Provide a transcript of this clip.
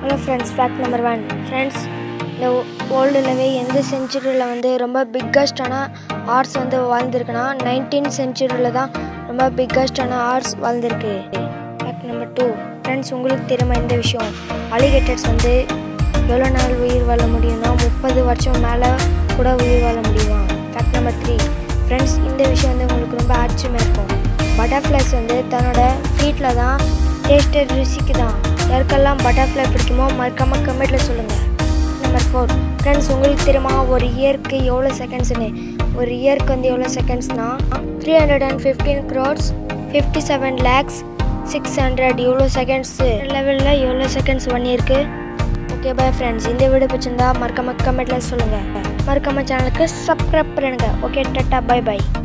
hello friends fact number one friends இந்த வேர்ல்டுலவே எந்த செஞ்சுரியில் வந்து ரொம்ப பிக்கஸ்டான ஆர்ட்ஸ் வந்து வாழ்ந்துருக்குன்னா நைன்டீன் செஞ்சுரியில் தான் ரொம்ப பிக்கஸ்டான ஆர்ட்ஸ் வாழ்ந்துருக்கு ஃபேக்ட் நம்பர் டூ ஃப்ரெண்ட்ஸ் உங்களுக்கு தெரியுமா இந்த விஷயம் அலிகேட்டர்ஸ் வந்து எவ்வளோ நாள் உயிர் வாழ முடியும்னா முப்பது வருஷம் மேலே கூட உயிர் வாழ முடியுமா ஃபேக்ட் நம்பர் த்ரீ ஃப்ரெண்ட்ஸ் இந்த விஷயம் வந்து உங்களுக்கு ரொம்ப ஆச்சரியமாக இருக்கும் பட்டர்ஃப்ளைஸ் வந்து தன்னோட ஃபீட்டில் தான் டேஸ்ட்டை ருசிக்கு தான் யாருக்கெல்லாம் பட்டர்ஃப்ளை பிடிக்குமோ மறக்காமல் கமெண்ட்டில் சொல்லுங்கள் நம்பர் ஃபோர் ஃப்ரெண்ட்ஸ் உங்களுக்கு தெரியுமா ஒரு இயருக்கு எவ்வளோ செகண்ட்ஸ்னு ஒரு இயருக்கு வந்து எவ்வளோ செகண்ட்ஸ்னால் three hundred and fifteen crores fifty seven lakhs six hundred எவ்வளோ செகண்ட்ஸு லெவலில் எவ்வளோ செகண்ட்ஸ் ஒன் இயருக்கு ஓகே பாய் ஃப்ரெண்ட்ஸ் இந்த வீடியோ பிடிச்சிருந்தா மறக்காம கமெண்ட்டில் சொல்லுங்கள் மறக்காம சேனலுக்கு சப்ஸ்கிரைப் பண்ணுங்கள் ஓகே டட்டா பை பை